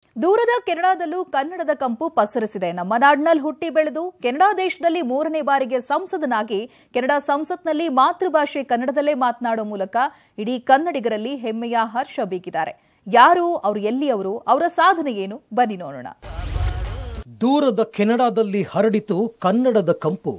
ದೂರದ ಕೆನಡಾದಲ್ಲೂ ಕನ್ನಡದ ಕಂಪು ಪಸರಿಸಿದೆ ನಮ್ಮ ನಾಡಿನಲ್ಲಿ ಹುಟ್ಟಿ ಬೆಳೆದು ಕೆನಡಾ ದೇಶದಲ್ಲಿ ಮೂರನೇ ಬಾರಿಗೆ ಸಂಸದನಾಗಿ ಕೆನಡಾ ಸಂಸತ್ನಲ್ಲಿ ಮಾತೃಭಾಷೆ ಕನ್ನಡದಲ್ಲೇ ಮಾತನಾಡೋ ಮೂಲಕ ಇಡೀ ಕನ್ನಡಿಗರಲ್ಲಿ ಹೆಮ್ಮೆಯ ಹರ್ಷ ಬೀಗಿದ್ದಾರೆ ಯಾರು ಅವರು ಎಲ್ಲಿಯವರು ಅವರ ಸಾಧನೆ ಏನು ಬನ್ನಿ ನೋಡೋಣ ದೂರದ ಕೆನಡಾದಲ್ಲಿ ಹರಡಿತು ಕನ್ನಡದ ಕಂಪು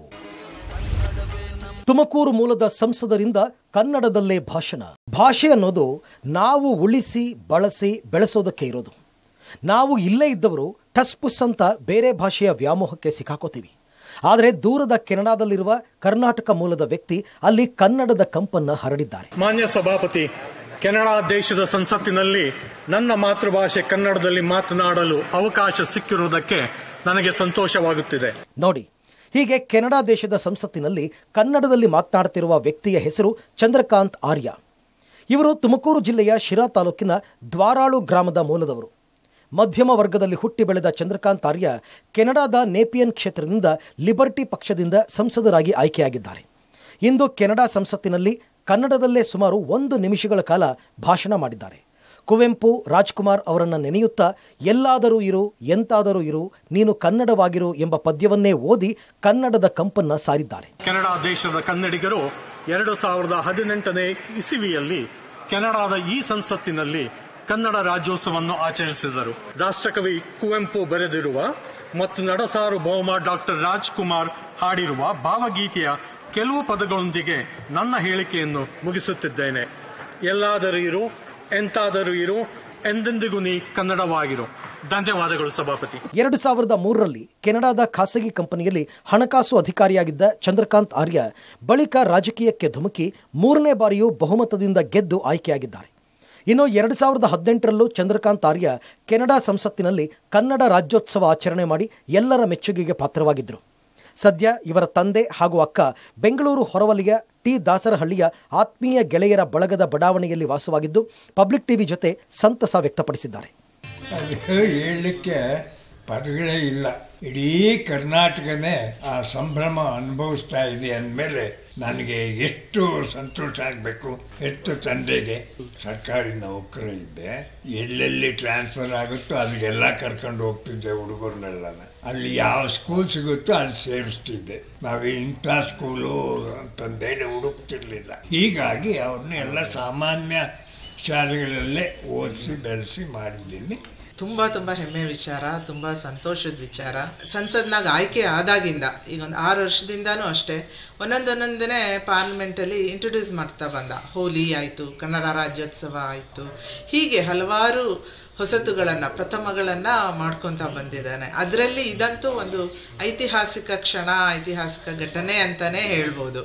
ತುಮಕೂರು ಮೂಲದ ಸಂಸದರಿಂದ ಕನ್ನಡದಲ್ಲೇ ಭಾಷಣ ಭಾಷೆ ಅನ್ನೋದು ನಾವು ಉಳಿಸಿ ಬಳಸಿ ಬೆಳೆಸೋದಕ್ಕೆ ಇರೋದು ನಾವು ಇಲ್ಲೇ ಇದ್ದವರು ಟಸ್ಪುಸ್ ಅಂತ ಬೇರೆ ಭಾಷೆಯ ವ್ಯಾಮೋಹಕ್ಕೆ ಸಿಕ್ಕಾಕೋತೀವಿ ಆದರೆ ದೂರದ ಕೆನಡಾದಲ್ಲಿರುವ ಕರ್ನಾಟಕ ಮೂಲದ ವ್ಯಕ್ತಿ ಅಲ್ಲಿ ಕನ್ನಡದ ಕಂಪನ್ನ ಹರಡಿದ್ದಾರೆ ಮಾನ್ಯ ಸಭಾಪತಿ ಕೆನಡಾ ದೇಶದ ಸಂಸತ್ತಿನಲ್ಲಿ ನನ್ನ ಮಾತೃಭಾಷೆ ಕನ್ನಡದಲ್ಲಿ ಮಾತನಾಡಲು ಅವಕಾಶ ಸಿಕ್ಕಿರುವುದಕ್ಕೆ ನನಗೆ ಸಂತೋಷವಾಗುತ್ತಿದೆ ನೋಡಿ ಹೀಗೆ ಕೆನಡಾ ದೇಶದ ಸಂಸತ್ತಿನಲ್ಲಿ ಕನ್ನಡದಲ್ಲಿ ಮಾತನಾಡ್ತಿರುವ ವ್ಯಕ್ತಿಯ ಹೆಸರು ಚಂದ್ರಕಾಂತ್ ಆರ್ಯ ಇವರು ತುಮಕೂರು ಜಿಲ್ಲೆಯ ಶಿರಾ ತಾಲೂಕಿನ ದ್ವಾರಾಳು ಗ್ರಾಮದ ಮೂಲದವರು ಮಧ್ಯಮ ವರ್ಗದಲ್ಲಿ ಹುಟ್ಟಿ ಬೆಳೆದ ಚಂದ್ರಕಾಂತ್ ಆರ್ಯ ಕೆನಡಾದ ನೇಪಿಯನ್ ಕ್ಷೇತ್ರದಿಂದ ಲಿಬರ್ಟಿ ಪಕ್ಷದಿಂದ ಸಂಸದರಾಗಿ ಆಯ್ಕೆಯಾಗಿದ್ದಾರೆ ಇಂದು ಕೆನಡಾ ಸಂಸತ್ತಿನಲ್ಲಿ ಕನ್ನಡದಲ್ಲೇ ಸುಮಾರು ಒಂದು ನಿಮಿಷಗಳ ಕಾಲ ಭಾಷಣ ಮಾಡಿದ್ದಾರೆ ಕುವೆಂಪು ರಾಜ್ಕುಮಾರ್ ಅವರನ್ನು ನೆನೆಯುತ್ತಾ ಎಲ್ಲಾದರೂ ಇರು ಎಂತಾದರೂ ಇರು ನೀನು ಕನ್ನಡವಾಗಿರು ಎಂಬ ಪದ್ಯವನ್ನೇ ಓದಿ ಕನ್ನಡದ ಕಂಪನ್ನ ಸಾರಿದ್ದಾರೆ ಕೆನಡಾ ದೇಶದ ಕನ್ನಡಿಗರು ಎರಡು ಸಾವಿರದ ಹದಿನೆಂಟನೇ ಇಸವಿಯಲ್ಲಿ ಕೆನಡಾದ ಈ ಸಂಸತ್ತಿನಲ್ಲಿ ಕನ್ನಡ ರಾಜ್ಯೋತ್ಸವವನ್ನು ಆಚರಿಸಿದರು ರಾಷ್ಟ್ರಕವಿ ಕುವೆಂಪು ಬರೆದಿರುವ ಮತ್ತು ನಡಸಾರು ಬಹುಮ ಡಾಕ್ಟರ್ ರಾಜ್ಕುಮಾರ್ ಹಾಡಿರುವ ಭಾವಗೀತೆಯ ಕೆಲವು ಪದಗಳೊಂದಿಗೆ ನನ್ನ ಹೇಳಿಕೆಯನ್ನು ಮುಗಿಸುತ್ತಿದ್ದೇನೆ ಎಲ್ಲಾದರೂ ಇರು ಎಂತಾದರೂ ಇರು ಎಂದೆಂದಿಗೂ ನೀ ಕನ್ನಡವಾಗಿರು ಧನ್ಯವಾದಗಳು ಸಭಾಪತಿ ಎರಡು ಸಾವಿರದ ಮೂರರಲ್ಲಿ ಕೆನಡಾದ ಖಾಸಗಿ ಕಂಪನಿಯಲ್ಲಿ ಹಣಕಾಸು ಅಧಿಕಾರಿಯಾಗಿದ್ದ ಚಂದ್ರಕಾಂತ್ ಆರ್ಯ ಬಳಿಕ ರಾಜಕೀಯಕ್ಕೆ ಧುಮುಕಿ ಮೂರನೇ ಬಾರಿಯೂ ಬಹುಮತದಿಂದ ಗೆದ್ದು ಆಯ್ಕೆಯಾಗಿದ್ದಾರೆ ಇನ್ನು ಎರಡು ಸಾವಿರದ ಹದಿನೆಂಟರಲ್ಲೂ ಚಂದ್ರಕಾಂತ್ ಆರ್ಯ ಕೆನಡಾ ಸಂಸತ್ತಿನಲ್ಲಿ ಕನ್ನಡ ರಾಜ್ಯೋತ್ಸವ ಆಚರಣೆ ಮಾಡಿ ಎಲ್ಲರ ಮೆಚ್ಚುಗೆಗೆ ಪಾತ್ರವಾಗಿದ್ದರು ಸದ್ಯ ಇವರ ತಂದೆ ಹಾಗೂ ಅಕ್ಕ ಬೆಂಗಳೂರು ಹೊರವಲಿಯ ಟಿ ದಾಸರಹಳ್ಳಿಯ ಆತ್ಮೀಯ ಗೆಳೆಯರ ಬಳಗದ ಬಡಾವಣೆಯಲ್ಲಿ ವಾಸವಾಗಿದ್ದು ಪಬ್ಲಿಕ್ ಟಿವಿ ಜೊತೆ ಸಂತಸ ವ್ಯಕ್ತಪಡಿಸಿದ್ದಾರೆ ಅದು ಹೇಳಲಿಕ್ಕೆ ಪದಗಳೇ ಇಲ್ಲ ಇಡೀ ಕರ್ನಾಟಕನೇ ಆ ಸಂಭ್ರಮ ಅನುಭವಿಸ್ತಾ ಇದೆ ಅಂದಮೇಲೆ ನನಗೆ ಎಷ್ಟು ಸಂತೋಷ ಆಗಬೇಕು ಹೆತ್ತು ತಂದೆಗೆ ಸರ್ಕಾರಿ ನೌಕರ ಇದ್ದೆ ಎಲ್ಲೆಲ್ಲಿ ಟ್ರಾನ್ಸ್ಫರ್ ಆಗುತ್ತೋ ಅಲ್ಲಿಗೆಲ್ಲ ಕರ್ಕೊಂಡು ಹೋಗ್ತಿದ್ದೆ ಹುಡುಗರನ್ನೆಲ್ಲ ಅಲ್ಲಿ ಯಾವ ಸ್ಕೂಲ್ ಸಿಗುತ್ತೋ ಅಲ್ಲಿ ಸೇರಿಸ್ತಿದ್ದೆ ನಾವು ಇಂಥ ಸ್ಕೂಲು ಅಂತಂದೇಳಿ ಹುಡುಕ್ತಿರ್ಲಿಲ್ಲ ಹೀಗಾಗಿ ಅವ್ರನ್ನ ಎಲ್ಲ ಸಾಮಾನ್ಯ ಶಾಲೆಗಳಲ್ಲೇ ಓದಿಸಿ ಬೆಳೆಸಿ ಮಾಡಿದ್ದೀನಿ ತುಂಬ ತುಂಬ ಹೆಮ್ಮೆ ವಿಚಾರ ತುಂಬ ಸಂತೋಷದ ವಿಚಾರ ಸಂಸದ್ನಾಗ ಆಯ್ಕೆ ಆದಾಗಿಂದ ಈಗ ಒಂದು ಆರು ವರ್ಷದಿಂದನೂ ಅಷ್ಟೇ ಒಂದೊಂದೊಂದೊಂದನೇ ಪಾರ್ಲಿಮೆಂಟಲ್ಲಿ ಇಂಟ್ರೊಡ್ಯೂಸ್ ಮಾಡ್ತಾ ಬಂದ ಹೋಲಿ ಆಯಿತು ಕನ್ನಡ ರಾಜ್ಯೋತ್ಸವ ಆಯಿತು ಹೀಗೆ ಹಲವಾರು ಹೊಸತುಗಳನ್ನು ಪ್ರಥಮಗಳನ್ನು ಮಾಡ್ಕೊತಾ ಬಂದಿದ್ದಾನೆ ಅದರಲ್ಲಿ ಇದಂತೂ ಒಂದು ಐತಿಹಾಸಿಕ ಕ್ಷಣ ಐತಿಹಾಸಿಕ ಘಟನೆ ಅಂತಲೇ ಹೇಳ್ಬೋದು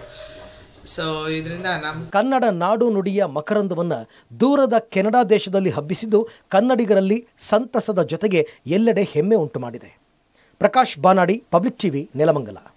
ಸೊ ಇದರಿಂದ ನಮ್ಮ ಕನ್ನಡ ನಾಡು ನುಡಿಯ ಮಕರಂದವನ್ನ ದೂರದ ಕೆನಡಾ ದೇಶದಲ್ಲಿ ಹಬ್ಬಿಸಿದ್ದು ಕನ್ನಡಿಗರಲ್ಲಿ ಸಂತಸದ ಜೊತೆಗೆ ಎಲ್ಲೆಡೆ ಹೆಮ್ಮೆ ಉಂಟು ಮಾಡಿದೆ ಪ್ರಕಾಶ್ ಬಾನಾಡಿ ಪಬ್ಲಿಕ್ ಟಿವಿ ನೆಲಮಂಗಲ